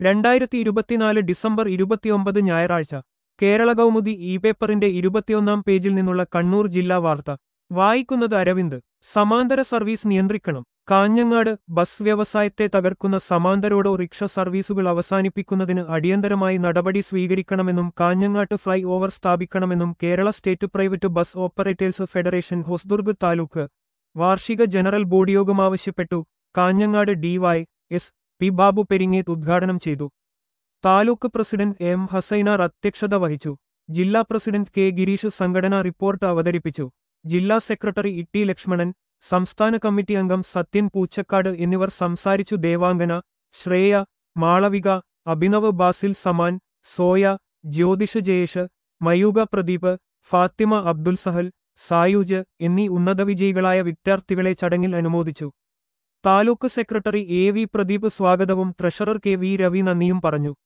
രണ്ടായിരത്തി ഇരുപത്തിനാല് ഡിസംബർ ഇരുപത്തിയൊമ്പത് ഞായറാഴ്ച കേരള കൗമുദി ഇ പേപ്പറിന്റെ ഇരുപത്തിയൊന്നാം പേജിൽ നിന്നുള്ള കണ്ണൂർ ജില്ലാ വാർത്ത വായിക്കുന്നത് അരവിന്ദ് സമാന്തര സർവീസ് നിയന്ത്രിക്കണം കാഞ്ഞങ്ങാട് ബസ് വ്യവസായത്തെ തകർക്കുന്ന സമാന്തരോടോ റിക്ഷ സർവീസുകൾ അവസാനിപ്പിക്കുന്നതിന് അടിയന്തരമായി നടപടി സ്വീകരിക്കണമെന്നും കാഞ്ഞങ്ങാട്ട് ഫ്ലൈ ഓവർ സ്ഥാപിക്കണമെന്നും Kerala state private bus operators federation Hosdurg taluk വാർഷിക ജനറൽ ബോഡി യോഗം ആവശ്യപ്പെട്ടു Kanhangad DY S P Babu Peringeth ഉദ്ഘാടനം ചെയ്തു താലൂക്ക് പ്രസിഡന്റ് എം ഹസൈനാർ അധ്യക്ഷത വഹിച്ചു ജില്ലാ പ്രസിഡന്റ് കെ ഗിരീഷ് സംഘടനാ റിപ്പോർട്ട് അവതരിപ്പിച്ചു ജില്ലാ സെക്രട്ടറി ഇട്ടി ലക്ഷ്മണൻ സംസ്ഥാന കമ്മിറ്റി അംഗം സത്യൻ പൂച്ചക്കാട് എന്നിവർ സംസാരിച്ചു ദേവാംഗന ശ്രേയ മാളവിക അഭിനവ് ബാസിൽ സമാൻ സോയ ജ്യോതിഷ ജയേഷ് മയൂക പ്രദീപ് ഫാത്തിമ അബ്ദുൽ സഹൽ സായൂജ് എന്നീ ഉന്നതവിജയികളായ വിദ്യാർത്ഥികളെ ചടങ്ങിൽ അനുമോദിച്ചു taluk secretary A V Pradeep സ്വാഗതവും ട്രഷറർ കെ വി രവി നന്ദിയും പറഞ്ഞു